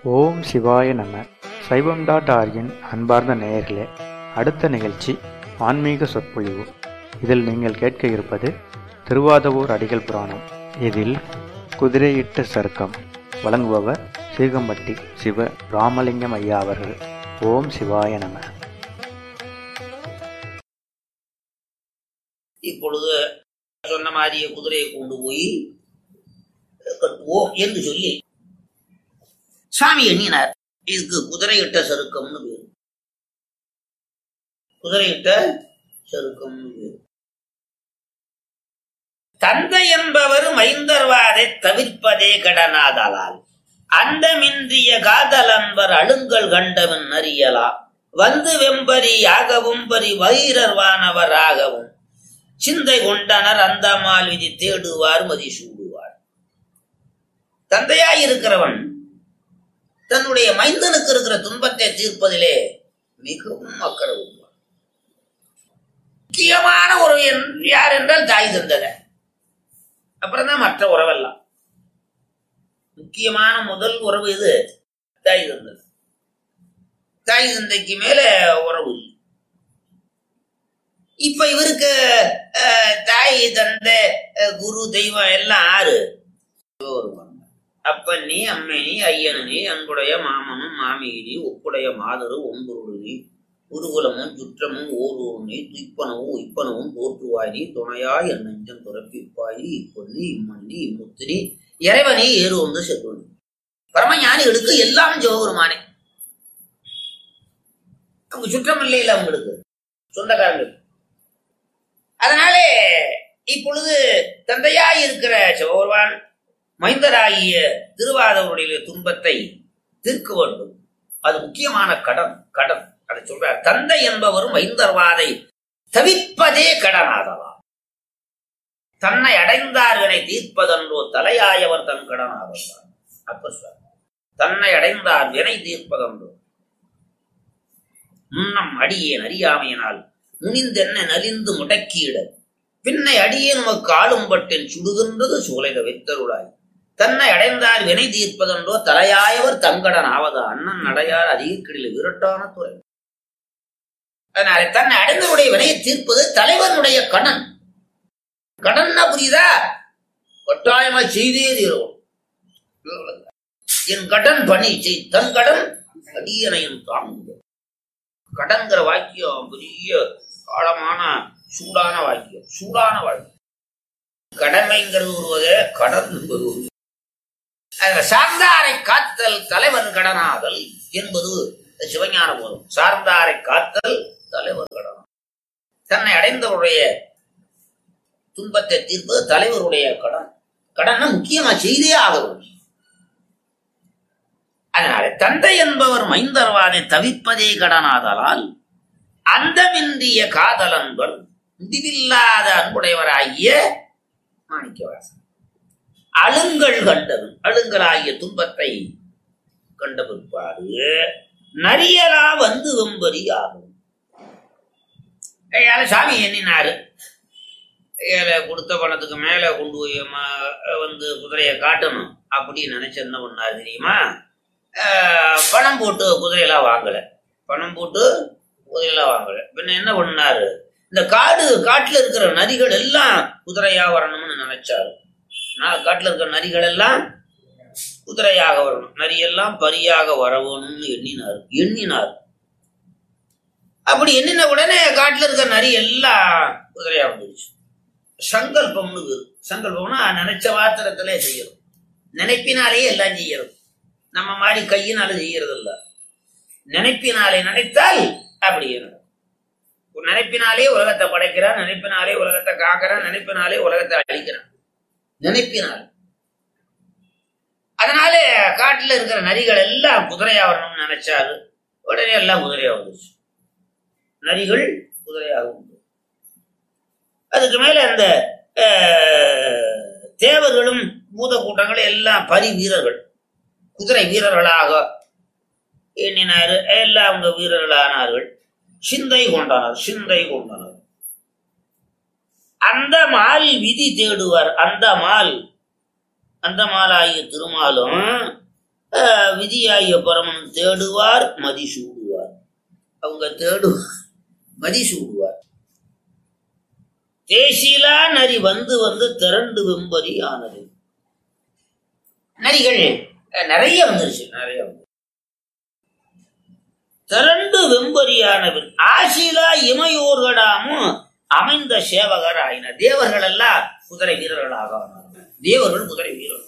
ஓம் சிவாய நம சைவம் டாட் ஆர்கின் அன்பார்ந்த நேயர்களே அடுத்த நிகழ்ச்சி ஆன்மீக சொற்பொழிவு இதில் நீங்கள் கேட்க இருப்பது திருவாதவூர் அடிகள் புராணம் இதில் குதிரையிட்ட சருக்கம் வழங்குபவர் சீகம்பட்டி சிவ ராமலிங்கம் ஐயா அவர்கள் ஓம் சிவாய நம இப்பொழுது சொன்ன மாதிரியே குதிரையை கொண்டு போய் கட்டுவோம் என்று சொல்லி சாமி எண்ணினார் இதுக்கு குதிரையிட்ட சருக்கம்னு பேரு குதிரையிட்ட சருக்கம்னு பேரு தந்தை என்பவர் மைந்தர்வாதை தவிர்ப்பதே கடனாதலால் அந்தமின்றிய காதல் அன்பர் அழுங்கல் கண்டவன் அறியலா வந்து வெம்பரி யாகவும் பரி வைரர்வானவராகவும் சிந்தை கொண்டனர் அந்த விதி தேடுவார் மதி சூடுவார் தந்தையாய் இருக்கிறவன் தன்னுடைய மைந்தனுக்கு இருக்கிற துன்பத்தை தீர்ப்பதிலே மிகவும் அக்கறை கொள்வார் முக்கியமான உறவு என்- யார் என்றால் தாய் தந்தக அப்புறம் தான் மற்ற உறவெல்லாம் முக்கியமான முதல் உறவு இது தாய் தந்தது தாய் தந்தைக்கு மேல உறவு இல்லை இப்ப இவருக்கு அஹ், தாய் தந்தை அஹ், குரு தெய்வம் எல்லாம் ஆறு வருவாங்க அப்பன் நீ அம்மை நீ ஐயனு நீ அன்புடைய மாமனும் மாமியினி ஒப்புடைய மாதரு ஒன்பொருள் நீ குருகுலமும் சுற்றமும் ஓரூர் நீ துய்ப்பனவும் உய்ப்பனவும் தோற்றுவாய் நீ துணையாய் என் நெஞ்சம் துறப்பிப்பாய் இப்பொன்னி இம்மன்னி இம்முத்தினி இறைவனே ஏறு வந்து செல்வன் பரமஞானிகளுக்கு எல்லாம் சிவபெருமானே அவங்க சுற்றம் இல்லையில அவங்களுக்கு சொந்தக்காரங்களுக்கு அதனாலே இப்பொழுது தந்தையாய் இருக்கிற சிவபெருமான் மைந்தராகிய திருவாதவருடைய துன்பத்தை தீர்க்க வேண்டும் அது முக்கியமான கடன் கடன் அதை சொல்றார் தந்தை என்பவரும் மைந்தர்வாதை தவிப்பதே கடனாதலாம் தன்னை அடைந்தார்களை தீர்ப்பதன்றோ தலையாயவர் தன் கடனாவர் அப்ப சொல்றார். தன்னை அடைந்தார் வினை தீர்ப்பதன்றோ முன்னம் அடியேன் அறியாமையினால் முனிந்தென்ன நலிந்து முடக்கியிட பின்னை அடியே நமக்கு ஆளும்பட்டில் சுடுகின்றது சூளைத வைத்தருளாய் தன்னை அடைந்தார் வினை தீர்ப்பதென்றோ தலையாயவர் தங்கடன் ஆவது அண்ணன் நடையார் அதிகக்கிடில் விரட்டான துறை அதனால தன்னை அடைந்தவருடைய வினையை தீர்ப்பது தலைவனுடைய கடன் கடன்னா புரியுதா கட்டாயமா செய்தே தீரவும் என் கடன் பணி செய் தன் கடன் அடியனையும் தாங்குக கடன்கிற வாக்கியம் பெரிய ஆழமான சூடான வாக்கியம் சூடான வாக்கியம் கடமைங்கிறது ஒரு வகை கடன் என்பது ஒரு வகை. அதுல சார்ந்தாரை காத்தல் தலைவன் கடனாதல் என்பது சிவஞான போதும் சார்ந்தாரை காத்தல் தலைவர் கடனாதல் தன்னை அடைந்தவருடைய துன்பத்தை தீர்ப்பது தலைவருடைய கடன் கடனை முக்கியமா செய்தே ஆக வேண்டும் அதனால தந்தை என்பவர் மைந்தர்வாதை தவிப்பதே கடனாதலால் அந்தமின்றிய காதல் அன்பர் முடிவில்லாத அன்புடையவராகிய மாணிக்கவாசன் அழுங்கள் கண்டவன் அழுங்கலாகிய துன்பத்தை கண்ட பிற்பாடு நரியலா வந்து வெம்பரி ஆகும் ஐயால சாமி எண்ணினாரு ஐயால கொடுத்த பணத்துக்கு மேல கொண்டு போய் ம- வந்து குதிரையை காட்டணும் அப்படின்னு நினைச்சு என்ன பண்ணாரு தெரியுமா ஆஹ் பணம் போட்டு குதிரையெல்லாம் வாங்கல பணம் போட்டு குதிரையெல்லாம் வாங்கல பின்ன என்ன பண்ணாரு இந்த காடு காட்டுல இருக்கிற நரிகள் எல்லாம் குதிரையா வரணும்னு நினைச்சாரு நான் காட்டுல இருக்கிற நரிகள் எல்லாம் குதிரையாக வரணும் நரியெல்லாம் பரியாக வரணும்னு எண்ணினார் எண்ணினார் அப்படி எண்ணின உடனே காட்டுல இருக்கிற நரி எல்லாம் குதிரையா வந்துருச்சு சங்கல்பம்னு பேரு. சங்கல்பம்னா நினைச்ச வாத்திரத்திலே செய்யணும் நினைப்பினாலேயே எல்லாம் செய்யறது நம்ம மாதிரி கையினால செய்யறது இல்ல நினைப்பினாலே நினைத்தால் அப்படி நடக்கும். ஒரு நினைப்பினாலே உலகத்தை படைக்கிறான் நினைப்பினாலே உலகத்தை காக்கிறான் நினைப்பினாலே உலகத்தை அழிக்கிறான் நினைப்பினால் அதனால காட்டுல இருக்கிற நரிகள் எல்லாம் குதிரையா வரணும்னு நினைச்சாரு உடனே எல்லாம் குதிரையா வந்துச்சு நரிகள் குதிரையாக வந்து அதுக்கு மேல அந்த அஹ், தேவர்களும் பூத கூட்டங்களும் எல்லாம் பரி வீரர்கள் குதிரை வீரர்களாக எண்ணினாரு எல்லாம் அவங்க வீரர்களானார்கள் சிந்தை கொண்டனர் சிந்தை கொண்டனர் அந்த மால் விதி தேடுவர் அந்த மால் அந்த மாலாகிய திருமாலும் அஹ், விதியாகிய பரமன் தேடுவார் மதி சூடுவார் அவங்க தேடுவார் மதி சூடுவார் தேசிலா நரி வந்து வந்து திரண்டு வெம்பரி ஆனது நரிகள் அஹ், நிறைய வந்துருச்சு நிறைய வந்து திரண்டு வெம்பரியானவன் ஆசிலா இமையோர்கடாமும் அமைந்த சேவகர் ஆயினர் தேவர்கள் எல்லாம் குதிரை வீரர்களாக ஆனார்கள் தேவர்கள் குதிரை வீரர்கள்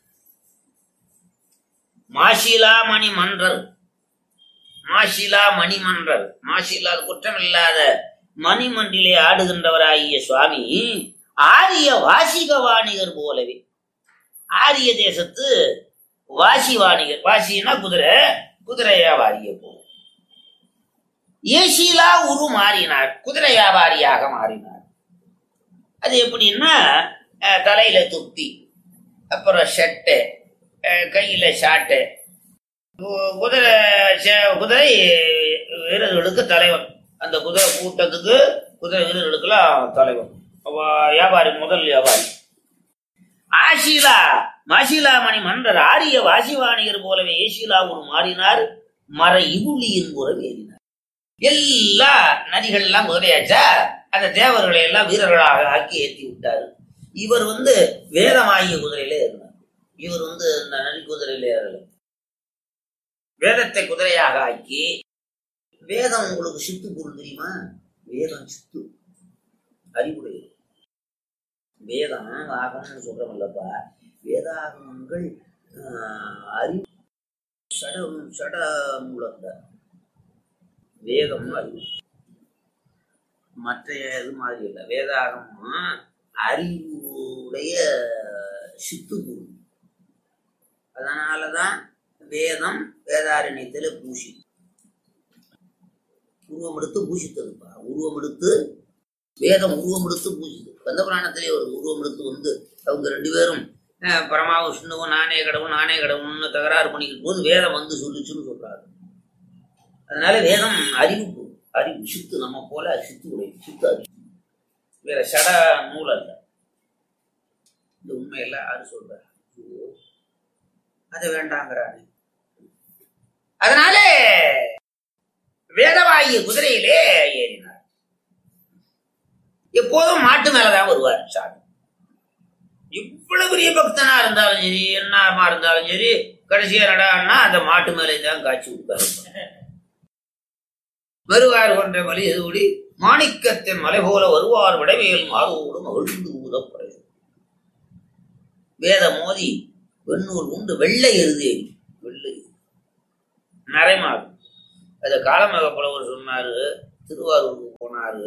மாசிலா மணி மன்றர் மாசிலா மணிமன்றர் மாசிலா குற்றமில்லாத மணிமன்றிலே ஆடுகின்றவராகிய சுவாமி ஆரிய வாசிக வாணிகர் போலவே ஆரிய தேசத்து வாசி வாணிகர் வாசினா குதிரை குதிரை வியாபாரிய போ ஏசிலா உரு மாறினார் குதிரை வியாபாரியாக மாறினார் அது எப்படின்னா அஹ், தலையில துப்பி அப்புறம் ஷெட்டு அஹ், கையில ஷாட்டு கு- குதிரை சே- குதிரை வீரர்களுக்கு தலைவன் அந்த குதிரை கூட்டத்துக்கு குதிரை வீரர்களுக்கெல்லாம் தலைவன் அவ வியாபாரி முதல் வியாபாரி ஆஷிலா மாசிலாமணி மன்றர் ஆரிய வாசிவாணியர் போலவே ஏசிலா ஒரு மாறினார் மர இவுளியின் புறம் ஏறினார் எல்லா நதிகள் எல்லாம் குதிரையாச்சா அந்த தேவர்களை எல்லாம் வீரர்களாக ஆக்கி ஏற்றி விட்டாரு இவர் வந்து வேதமாகிய குதிரையிலே இருந்தார் இவர் வந்து இந்த நதி குதிரையிலே ஏறல வேதத்தை குதிரையாக ஆக்கி வேதம் உங்களுக்கு சித்து பொருள் தெரியுமா வேதம் சித்து அறிவுடையது வேதம் ஆகணும்னு சொல்றோம்லப்பா வேதாகமங்கள் ஆஹ், அறிவு சட சட மூலத்த வேதம் அறிவு மற்ற இது மாதிரி இல்லை வேதாகமும் அறிவுடைய சித்து பொருள் அதனாலதான் வேதம் வேதாரண்யத்துல பூசி உருவம் எடுத்து பூசித்ததுப்பா உருவம் எடுத்து வேதம் உருவம் எடுத்து பூசிது கந்த புராணத்திலே ஒரு உருவம் எடுத்து வந்து அவங்க ரெண்டு பேரும் அஹ், பரமா விஷ்ணுவும் நானே கடவுள் நானே கடவுள்னு தகராறு பண்ணிக்கிட்டு போது வேதம் வந்து சொல்லுச்சுன்னு சொல்றாரு அதனால வேதம் அறிவு பொருள். அறிவு சித்து நம்ம போல சித்து உடைய சித்து அறிவு வேற சட நூல் அல்ல இந்த உண்மையெல்லாம் யாரு சொல்றாரு ஐயோ, அது வேண்டாங்கிறாரு அதனால வேதவாயு குதிரையிலே ஏறினார் எப்போதும் மாட்டு மேலதான் வருவார் சாமி இவ்வளவு பெரிய பக்தனா இருந்தாலும் சரி என்னமா இருந்தாலும் சரி கடைசியா நடான்னா அந்த மாட்டு மேலே தான் காட்சி கொடுப்பாரு வருவார் கொன்ற வழி எதுபடி மாணிக்கத்தின் மலை போல வருவார் விடவேல் மாறுவோடு மகிழ்ந்து ஊதப்படை வேத மோதி வெண்ணூர் உண்டு வெள்ளை எருதே வெள்ளை நரைமாடு அது காலமக புலவர் சொன்னாரு திருவாரூருக்கு போனாரு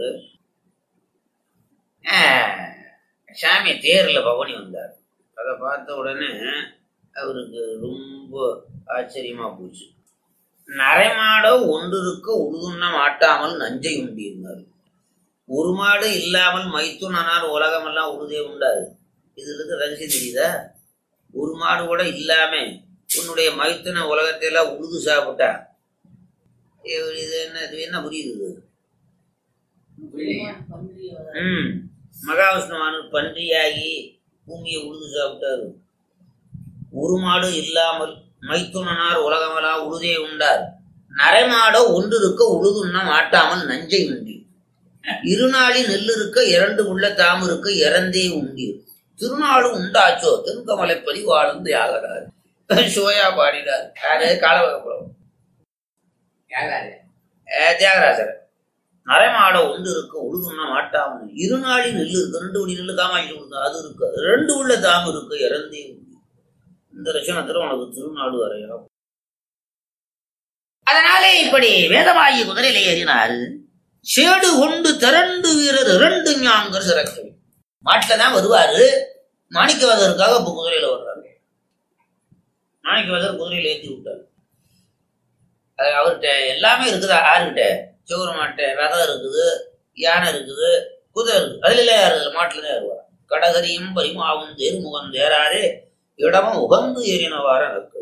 ஆஹ், சாமி தேர்ல பவனி வந்தார் அதை பார்த்த உடனே அவருக்கு ரொம்ப ஆச்சரியமா போச்சு நரைமாடோ ஒன்றிருக்க உழுதுண்ண மாட்டாமல் நஞ்சை உண்டியிருந்தார் ஒரு மாடு இல்லாமல் மைத்துனார் உலகமெல்லாம் உழுதே உண்டாது இதுல இருந்து ரகசியம் தெரியுதா ஒரு மாடு கூட இல்லாம உன்னுடைய மைத்துன உலகத்தை எல்லாம் உழுது சாப்பிட்டா இது இது என்ன இது என்ன புரியுது இது? ம் மகாவிஷ்ணுவானு பன்றியாகி பூமியை உழுது சாப்பிட்டாரு ஒரு மாடு இல்லாமல் மைத்துனனார் உலகமெல்லாம் உழுதே உண்டார் நரைமாடோ ஒன்று இருக்க உழுதுண்ண மாட்டாமல் நஞ்சை உண்டி இருநாளி நெல் இருக்க இரண்டு உள்ள தாம் இருக்க இறந்தே உண்டீர் திருநாளும் உண்டாச்சோ தென்கமலை பதிவாளும் தியாகரார் சோயா பாடினார் யாரு காலவகப்புறம் தியாகராஜர் நரைமாட ஒன்று இருக்க உழுதுண்ண மாட்டாமல் இருநாளி நெல் இருக்கு ரெண்டு மணி நெல்லு காமாட்சி கொடுத்தா அது இருக்கு ரெண்டு உள்ள தாம் இருக்கு இறந்தே உண்டு இந்த லட்சணத்துல உனக்கு திருநாடு வரையா அதனாலே இப்படி வேதமாகி குதிரையில ஏறினார் சேடு கொண்டு திரண்டு வீரர் இரண்டு ஞாங்கர் சிறக்கை மாட்டுல தான் வருவாரு மாணிக்கவாதருக்காக இப்ப குதிரையில வர்றாரு மாணிக்கவாதர் குதிரையில ஏற்றி விட்டாரு அது அவர்கிட்ட எல்லாமே இருக்குது யாருக்கிட்ட சிவருமாட்ட ரதம் இருக்குது யானை இருக்குது குதிரை இருக்குது அதுல எல்லாம் யாரு மாட்டுல தான் ஏறுவார் கடகரியும் பரிமாவும் தேர்முகம் தேராரே இடமும் உகந்து ஏறினவார நற்கை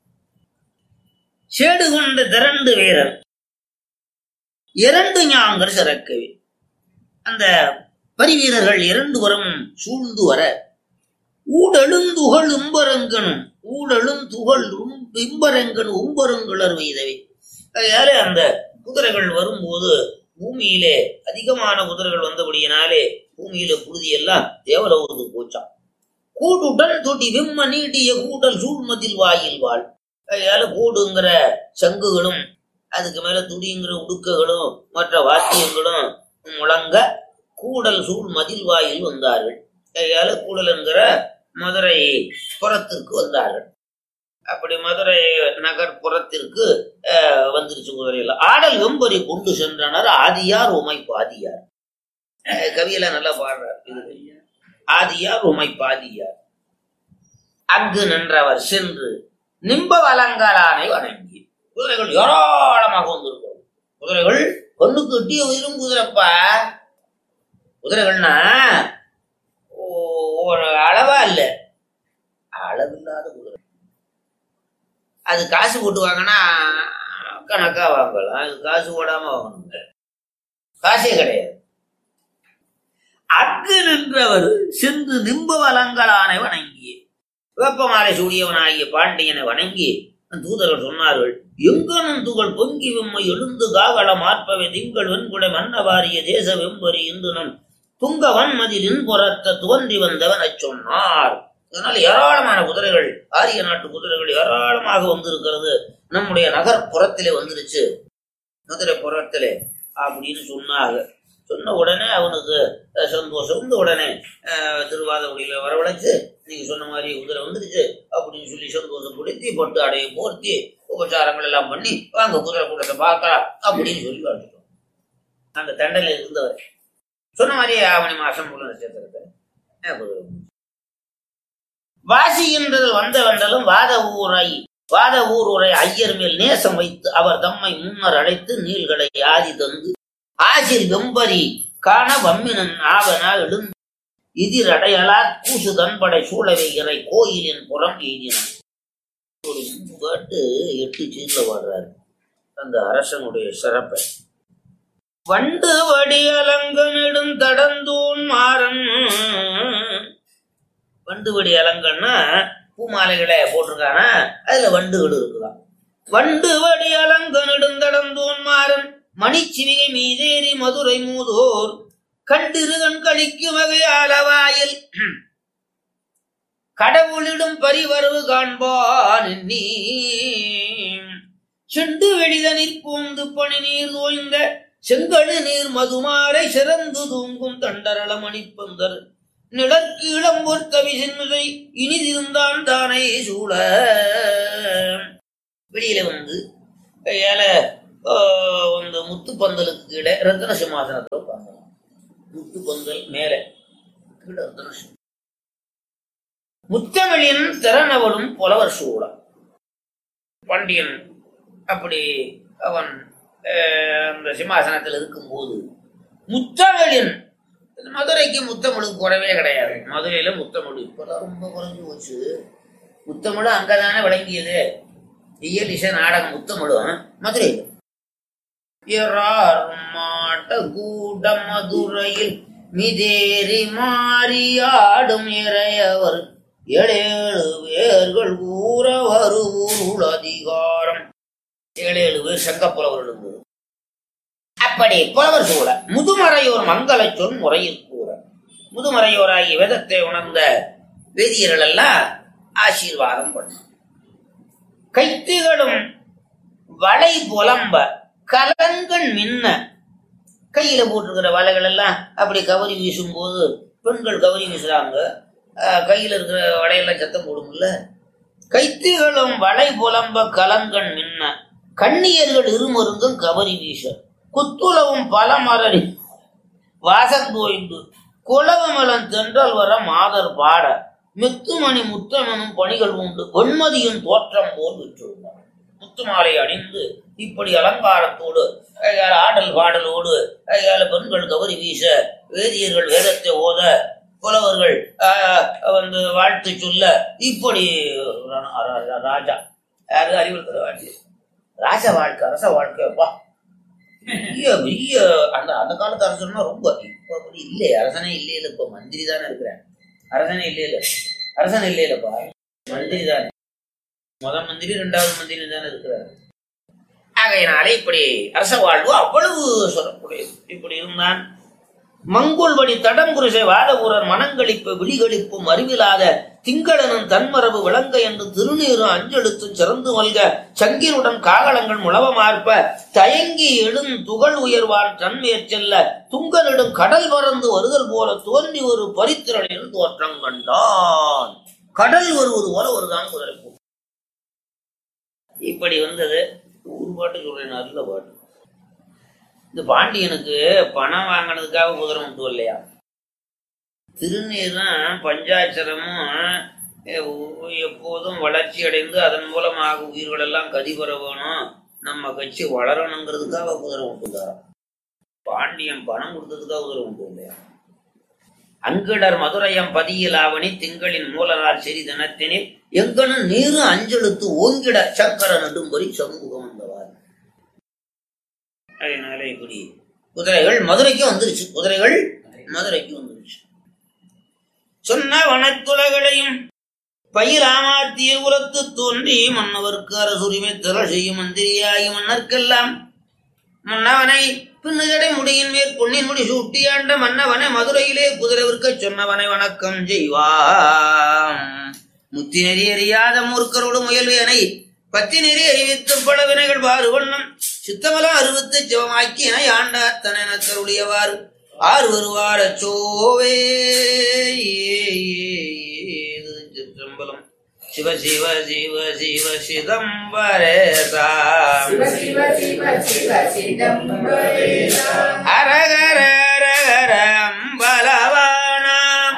சேடு கொண்டு திரண்டு வீரர் இரண்டு ஞாங்கர் சிறக்கவே அந்த பரிவீரர்கள் இரண்டு வரும் சூழ்ந்து வர ஊடழுந்துகள் உம்பரங்கனும் ஊடழும் துகள் உம்ப பிம்பரங்கன் உம்பருங்குளர் வைதவை அதனால அந்த குதிரைகள் வரும்போது பூமியிலே அதிகமான குதிரைகள் வந்தபடியினாலே பூமியில புழுதி எல்லாம் தேவலோகத்துக்கு போச்சாம் கூடுடன் தொட்டி விம்ம நீட்டிய கூடல் சூழ்மதில் வாயில் வாழ் அதனால கூடுங்கிற சங்குகளும் அதுக்கு மேல துடிங்கிற உடுக்குகளும் மற்ற வாத்தியங்களும் முழங்க கூடல் சூழ் மதில் வாயில் வந்தார்கள் அதனால கூடல் என்கிற மதுரை புறத்திற்கு வந்தார்கள் அப்படி மதுரை நகர் புறத்திற்கு அஹ், வந்துருச்சு குதிரையில் ஆடல் வெம்பரி கொண்டு சென்றனர் ஆதியார் உமை பாதியார் அஹ், கவியில நல்லா பாடுறார் இது ஆதியார் உமை பாதியார் அங்கு நின்றவர் சென்று நிம்ப வலங்கலானை வணங்கி குதிரைகள் ஏராளமாக வந்திருக்கும் குதிரைகள் பொண்ணுக்கு எட்டிய உயிரும் குதிரைப்பா குதிரைகள்னா ஓ- ஒரு அளவா இல்ல அளவில்லாத குதிரை அது காசு போட்டு வாங்கினா கணக்கா வாங்கலாம் அது காசு போடாம வாங்கணுங்க காசே கிடையாது அங்கு நின்றவர் சென்று நிம்ப வலங்கலானை வணங்கி வேப்பமாலை சூடியவனாகிய பாண்டியனை வணங்கி தூதர்கள் சொன்னார்கள் எங்கனும் துகள் பொங்கி வெம்மை எழுந்து காகள மாற்பவை திங்கள் வெண்குடை மன்னவாரிய தேச வெம்பரி இன்று நம் துங்க வன்மதிலின் புறத்த தோன்றி வந்தவன் சொன்னார் இதனால் ஏராளமான குதிரைகள் ஆரிய நாட்டு குதிரைகள் ஏராளமாக வந்திருக்கிறது நம்முடைய நகர் புறத்திலே வந்துருச்சு மதுரை புறத்திலே அப்படின்னு சொன்னாங்க சொன்ன உடனே அவனுக்கு அஹ், சந்தோஷம் வந்த உடனே அஹ், திருவாதகுடியில வரவழைச்சு நீங்க சொன்ன மாதிரி குதிரை வந்துருச்சு அப்படின்னு சொல்லி சந்தோஷப்படுத்தி பொட்டு அடையை போர்த்தி உபச்சாரங்கள் எல்லாம் பண்ணி வாங்க குதிரை கூட்டத்தை பார்க்கலாம் அப்படின்னு சொல்லி வாழ்த்துட்டோம் அந்த தண்டனையில் இருந்தவர் சொன்ன மாதிரி ஆவணி மாசம் முழு நட்சத்திரத்தை அஹ், குதிரை வந்துச்சு. வாசி என்றது வந்த வண்டலும் வாத ஊரை வாத ஊர் உரை ஐயர் மேல் நேசம் வைத்து அவர் தம்மை முன்னர் அழைத்து நீள்களை ஆதி தந்து ஆசில் வெம்பரி காண வம்மினன் ஆவனா எழுந்து இதிரடையலார் கூசு தன்படை சூழவை இறை கோயிலின் புறம் எய்தினான் ஒரு மூணு பாட்டு எட்டு சீர்ல பாடுறாரு அந்த அரசனுடைய சிறப்பை வண்டு வடி அலங்கனிடும் தடந்தூன் மாறன் வண்டு வடி அலங்கன்னா பூமாலைகளை போட்டிருக்கானா அதுல வண்டுகள் இருக்குதான் வண்டு வடி அலங்கனிடும் தடந்தூன் மாறன் மணிச்சிவிகை மீதேறி மதுரை மூதோர் கண்டிருகன் கழிக்கும் வகையாலவாயில் கடவுளிடும் பரிவரவு காண்பான் நீ செண்டு வெளிதனிற் பூந்து பனி நீர் ஓய்ந்த செங்கழு நீர் மதுமாரை சிறந்து தூங்கும் தண்டரள மணிப்பந்தர் நிழற்கீழம் பொறுத்தவி சென்னுதை இனிதிருந்தான் தானே சூழ வெளியில வந்து கையால ஆஹ், வந்து முத்துப்பந்தலுக்கு கீழே ரத்ன சிம்மாசனத்துல உட்கார்ந்தாங்க முத்துப்பந்தல் மேலே கீழே ரத்ன சிம்மாசனம். முத்தமிழின் திறனவளும் புலவர் சூழம் பாண்டியன் அப்படி அவன் ஆஹ், அந்த சிம்மாசனத்தில் இருக்கும்போது முத்தமிழின் மதுரைக்கு முத்தமிழுக்கு குறைவே கிடையாது மதுரையில முத்தமிழ் இப்பதான் ரொம்ப குறைஞ்சு போச்சு முத்தமிழ் அங்கதானே விளங்கியது இயல் இசை நாடகம் முத்தமிழும் மதுரையில் எறார் மாட்ட கூட்ட மதுரையில் மிதேறி மாறியாடும் இறையவர் ஏழேழு பேர்கள் கூற வருவுருள் அதிகாரம் ஏழேழு பேர் சங்கப்புலவர் இருந்தது அப்படி புலவர் சூழ முதுமறையோர் மங்கள சொல் முறையில் கூற முதுமறையோராகிய வேதத்தை உணர்ந்த வேதியர்கள் எல்லாம் ஆசீர்வாதம் பண்ண கைத்துகளும் வளை புலம்ப கலங்கள் மின்ன கையில போட்டிருக்கிற வலைகள் எல்லாம் அப்படி கவரி வீசும்போது பெண்கள் கவரி வீசுறாங்க ஆஹ் கையில இருக்கிற வலையெல்லாம் சத்தம் போடும்ல கைத்துகளும் வளை புலம்ப கலங்கண் மின்ன கண்ணியர்கள் இருமருந்தும் கவரி வீச குத்துளவும் பலமரடி வாசந்தோய்ந்து குலவமலம் தென்றல் வர மாதர் பாட மித்துமணி முத்தமெனும் பணிகள் உண்டு வெண்மதியின் தோற்றம் போல் விற்றிருந்தார் முத்துமாலை அணிந்து இப்படி அலங்காரத்தோடு அஹ் ஆடல் பாடலோடு அஹ் பெண்கள் கவரி வீச வேதியர்கள் வேதத்தை ஓத புலவர்கள் ஆஹ், வந்து வாழ்த்து சொல்ல இப்படி ர- ர- ராஜா யாரு அறிவுறுத்துற வாழ்க்கை ராஜ வாழ்க்கை அரச வாழ்க்கை வா பெரிய பெரிய அந்த அந்த காலத்து அரசன்னா ரொம்ப இப்ப அப்படி இல்லை அரசனே இல்லை இல்ல இப்ப மந்திரி தானே இருக்கிறேன் அரசனே இல்லை இல்ல அரசன் இல்லை இல்லப்பா மந்திரி தானே முதல் மந்திரி ரெண்டாவது மந்திரி தானே இருக்கிறார் ஆகையினாலே இப்படி அரச வாழ்வு அவ்வளவு சிறப்புடையது இப்படி இருந்தான் மங்குள்வடி தடம்புருஷ வாதபுரர் மனங்களிப்பு விழிகளிப்பும் அறிவிலாத திங்களனும் தன்மரபு விளங்க என்று திருநீரும் அஞ்செழுத்தும் சிறந்து மல்க சங்கினுடன் காகளங்கள் முழவமார்ப்ப தயங்கி எழும் துகள் உயர்வான் தன்மையற் செல்ல துங்கனிடும் கடல் பறந்து வருதல் போல தோன்றி ஒரு பரித்திரனில் தோற்றம் கண்டான் கடல் வருவது போல வருதான் குதிரை போ இப்படி வந்தது ஒரு பாட்டு சொல்றேன் நல்ல பாட்டு இந்த பாண்டியனுக்கு பணம் வாங்கினதுக்காக குதிரை மட்டும் இல்லையா திருநீரும் பஞ்சாட்சரமும் எ- எப்போதும் வளர்ச்சி அடைந்து அதன் மூலமாக உயிர்கள் எல்லாம் கதிபெற வேணும் நம்ம கட்சி வளரணுங்கிறதுக்காக குதிரை விட்டுதாராம் பாண்டியன் பணம் கொடுத்ததுக்காக குதிரை விட்டு இல்லையா அங்கிடர் மதுரையம் பதியிலாவணி திங்களின் மூலநாள் செறி தினத்தினில் எங்கனும் நீரு அஞ்செழுத்து ஓங்கிட சக்கர நடும்பரி சமூகம் வந்தவார் அதனால இப்படி குதிரைகள் மதுரைக்கு வந்துருச்சு குதிரைகள் மதுரைக்கு வந்துருச்சு சொன்ன வனத்துலகளையும் பயிராமாத்திய உலத்து தோன்றி மன்னவர்க்கு அரசுரிமை திரள் செய்யும் மந்திரியாகி மன்னர்க்கெல்லாம் மன்னவனை பின்னுகடை முடியின் மேற் பொன்னின் முடி சூட்டியாண்ட மன்னவனை மதுரையிலே குதிரை விற்கச் சொன்னவனை வணக்கம் செய்வாம் முத்தி நெறி அறியாத மூர்க்கரோடு முயல்வேனை பத்தி நெறி அறிவித்து பல வினைகள் வாறு வண்ணம் சித்தமலம் அறுபத்து சிவமாக்கியனை ஆண்டார் தன கருளியவாறு ஆறு வருவார சோவே சிற்றம்பலம் சிவ சிவ சிவ சிவ சிதம்பரேசா சிவ சிவ சிவ சிவ சிதம்பரேசா அரகர அரகர அம்பலவானாம்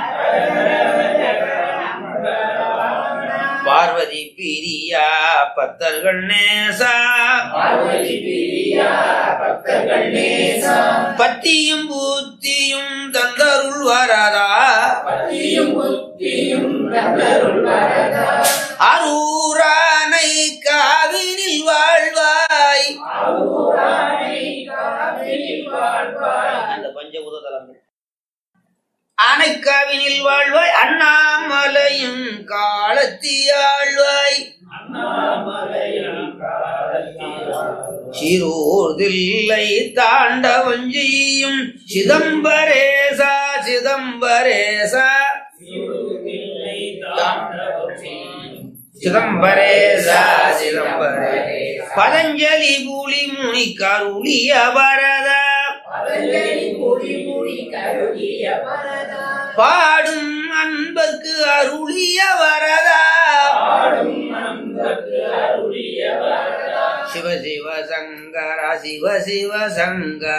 பார்வதி பிரியா பத்தர்கள் நேசா பார்வதி பிரியா பக்தர்கள் நேசா பத்தியும் பூத்தியும் தந்தருள் வரதா பக்தியும் புத்தியும் தந்தருள் வரதா அரூரானை காவினில் வாழ்வாய் அவுரானை காவிரில் வாழ்வாய் அந்த பஞ்சபூத தலங்கள் ஆனைக்காவினில் வாழ்வாய் அண்ணாமலையும் காலத்தியாழ்வாய் அண்ணாமலையும் காலத்தியாழ்வாய் சிறூர்தில்லை தாண்டவம் செய்யும் சிதம்பரேசா சிதம்பரேசா சிறுவில்லை தாண்டவம் செய்யும் சிதம்பரேசா சிதம்பரே பதஞ்சலி புலி முனி கருளிய வரதா பதஞ்சலி மொழி மொழி கருளிய வரதா பாடும் அன்பர்க்கு அருளிய வரதா பாடும் அன்பர்க்கு அருளிய வரதா சிவ சிவ சங்கர சிவ சிவ சங்கர